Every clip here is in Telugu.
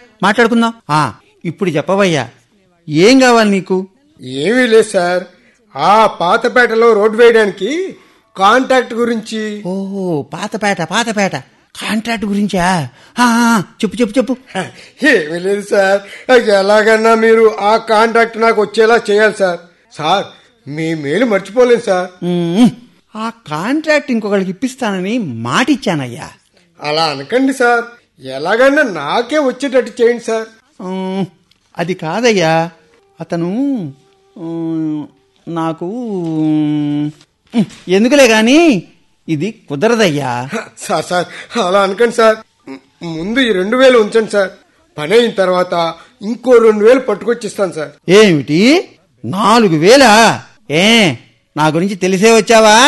మాట్లాడుకుందాం ఆ ఇప్పుడు చెప్పవయ్యా ఏం కావాలి నీకు ఏమీ లేదు సార్ ఆ పాతపేటలో రోడ్డు వేయడానికి కాంటాక్ట్ గురించి ఓహో పాతపేట పాతపేట కాంట్రాక్ట్ గురించా ఆ, ఆ, చెప్పు చెప్పు చెప్పు ఏమీ లేదు సార్ ఎలాగన్నా మీరు ఆ కాంట్రాక్ట్ నాకు వచ్చేలా చేయాలి సార్ సార్ మీ మేలు మర్చిపోలేదు సార్ ఉమ్, ఆ కాంట్రాక్ట్ ఇంకొకరికి ఇప్పిస్తానని మాట ఇచ్చానయ్యా అలా అనకండి సార్ ఎలాగన్నా నాకే వచ్చేటట్టు చేయండి సార్ ఉమ్, అది కాదయ్యా అతను ఉమ్, నాకు ఉమ్, ఎందుకులే గాని ఇది కుదరదయ్యా సార్ సార్ అలా అనకండి సార్ ముందు ఈ రెండు వేలు ఉంచండి సార్ పని అయిన తర్వాత ఇంకో రెండు వేలు పట్టుకొచ్చిస్తాను సార్ ఏమిటి నాలుగు వేలా ఏ నా గురించి తెలిసే వచ్చావా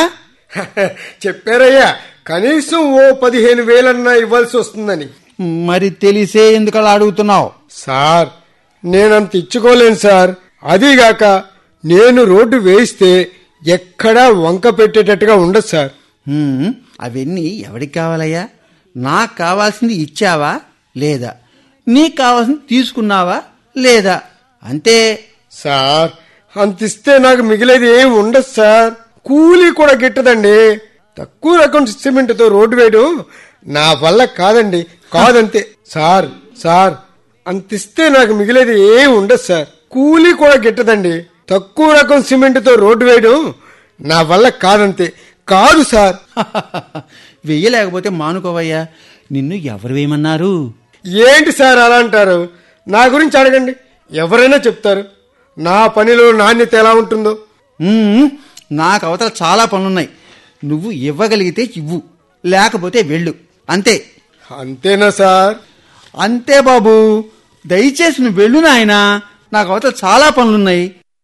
చెప్పారయ్యా కనీసం ఓ పదిహేను వేలన్నా ఇవ్వాల్సి వస్తుందని మరి తెలిసే ఎందుకు అలా అడుగుతున్నావు సార్ నేనంత ఇచ్చుకోలేను సార్ అదీగాక నేను రోడ్డు వేయిస్తే ఎక్కడా వంక పెట్టేటట్టుగా ఉండదు సార్ హ్మ్, అవన్నీ ఎవరికి కావాలయ్యా నాకు కావాల్సింది ఇచ్చావా లేదా నీకు కావాల్సింది తీసుకున్నావా లేదా అంతే సార్ అంత ఇస్తే నాకు మిగిలేది ఏం ఉండదు సార్ కూలీ కూడా గిట్టదండి తక్కువ రకం సిమెంట్తో రోడ్డు వేయడం నా వల్ల కాదండి కాదంతే సార్ సార్ అంత ఇస్తే నాకు మిగిలేది ఏం ఉండదు సార్ కూలీ కూడా గిట్టదండి తక్కువ రకం సిమెంట్తో రోడ్డు వేయడం నా వల్ల కాదంతే కాదు సార్ వెయ్యలేకపోతే మానుకోవయ్యా నిన్ను ఎవరు వేయమన్నారు ఏంటి సార్ అలా అంటారు నా గురించి అడగండి ఎవరైనా చెప్తారు నా పనిలో నాణ్యత ఎలా ఉంటుందో హ్మ్, నాకు అవతల చాలా పనులున్నాయి నువ్వు ఇవ్వగలిగితే ఇవ్వు లేకపోతే వెళ్ళు అంతే అంతేనా సార్ అంతే బాబు దయచేసి నువ్వు వెళ్ళు నాయనా నాకు అవతల చాలా పనులున్నాయి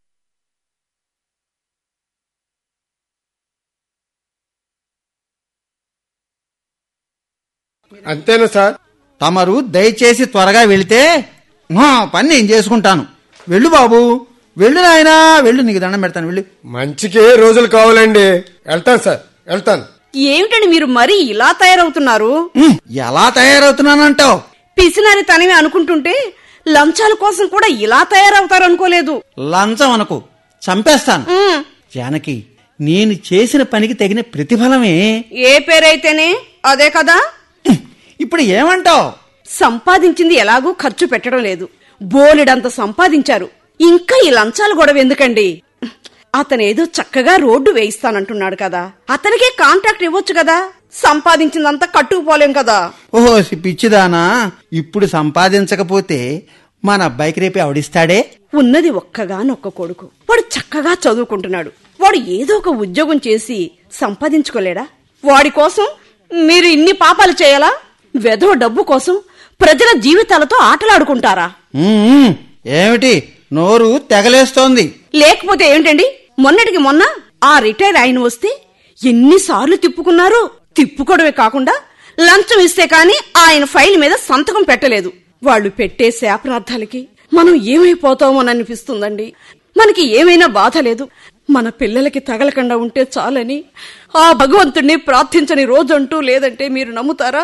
అంతేనా సార్ తమరు దయచేసి త్వరగా వెళితే మా పని నేను చేసుకుంటాను వెళ్ళు బాబు వెళ్ళు నాయనా వెళ్ళు నీకు దండం పెడతాను వెళ్ళు మంచికే రోజులు కావాలండి వెళ్తాను సార్ వెళ్తాను ఏమిటండి మీరు మరీ ఇలా తయారవుతున్నారు ఉమ్, ఎలా తయారవుతున్నానంటావు పిసినారి తనవి అనుకుంటుంటే లంచాల కోసం కూడా ఇలా తయారవుతారు అనుకోలేదు లంచం అనకు చంపేస్తాను ఉమ్, జానకి నేను చేసిన పనికి తగిన ప్రతిఫలమే ఏ పేరైతేనే అదే కదా ఉమ్, ఇప్పుడు ఏమంటావు సంపాదించింది ఎలాగూ ఖర్చు పెట్టడం లేదు బోలెడంత సంపాదించారు ఇంకా ఈ లంచాల గొడవ ఎందుకండి అతనేదో చక్కగా రోడ్డు వేయిస్తానంటున్నాడు కదా అతనికే కాంట్రాక్ట్ ఇవ్వొచ్చు కదా సంపాదించిందంతా కట్టుకుపోలేం కదా ఓహో పిచ్చిదానా ఇప్పుడు సంపాదించకపోతే మన అబ్బాయికి రేపే ఆవిడిస్తాడే ఉన్నది ఒక్కగానొక్క కొడుకు వాడు చక్కగా చదువుకుంటున్నాడు వాడు ఏదో ఒక ఉద్యోగం చేసి సంపాదించుకోలేడా వాడి కోసం మీరు ఇన్ని పాపాలు చేయాలా వెధవ డబ్బు కోసం ప్రజల జీవితాలతో ఆటలాడుకుంటారా ఉమ్, ఏమిటి నోరు తెగలేస్తోంది లేకపోతే ఏంటండి మొన్నటికి మొన్న ఆ రిటైర్ ఆయన వస్తే ఎన్నిసార్లు తిప్పుకున్నారు తిప్పుకోవడమే కాకుండా లంచం ఇస్తే కాని ఆయన ఫైల్ మీద సంతకం పెట్టలేదు వాళ్ళు పెట్టే శాపనార్థాలకి మనం ఏమైపోతామోని అనిపిస్తుందండి మనకి ఏమైనా బాధ లేదు మన పిల్లలకి తగలకుండా ఉంటే చాలని ఆ భగవంతుణ్ణి ప్రార్థించని రోజంటూ లేదంటే మీరు నమ్ముతారా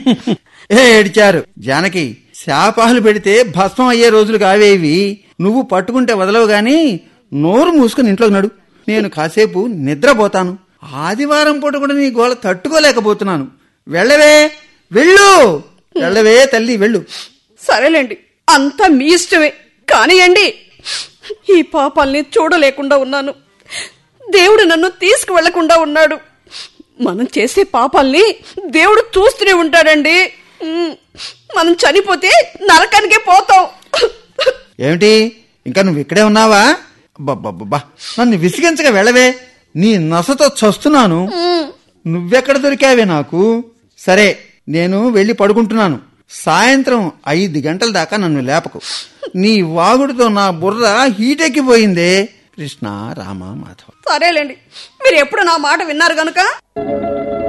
ఏ ఏడిచారు జానకి శాపాలు పెడితే భస్మం అయ్యే రోజులు కావేవి నువ్వు పట్టుకుంటే వదలవు గాని నోరు మూసుకుని ఇంట్లోకి నడు నేను కాసేపు నిద్రపోతాను ఆదివారం పూట కూడా నీ గోల తట్టుకోలేకపోతున్నాను వెళ్ళవే వెళ్ళు వెళ్ళవే తల్లి వెళ్ళు సరేలేండి అంతా మీ ఇష్టమే కానియండి ఈ పాపాల్ని చూడలేకుండా ఉన్నాను దేవుడు నన్ను తీసుకువెళ్లకుండా ఉన్నాడు మనం చేసే పాపాల్ని దేవుడు చూస్తూనే ఉంటాడండి ఉమ్, మనం చనిపోతే నరకానికే పోతాం ఏమిటి ఇంకా నువ్వు ఇక్కడే ఉన్నావా అబ్బబ్బబ్బబ్బా నన్ను విసిగించక వెళ్ళవే నీ నసతో చస్తున్నాను నువ్వెక్కడ దొరికావే నాకు సరే నేను వెళ్ళి పడుకుంటున్నాను సాయంత్రం ఐదు గంటల దాకా నన్ను లేపకు నీ వాగుడితో నా బుర్ర హీటెక్కిపోయిందే కృష్ణ రామ మాధవ సరేలేండి మీరు ఎప్పుడు నా మాట విన్నారు గనుక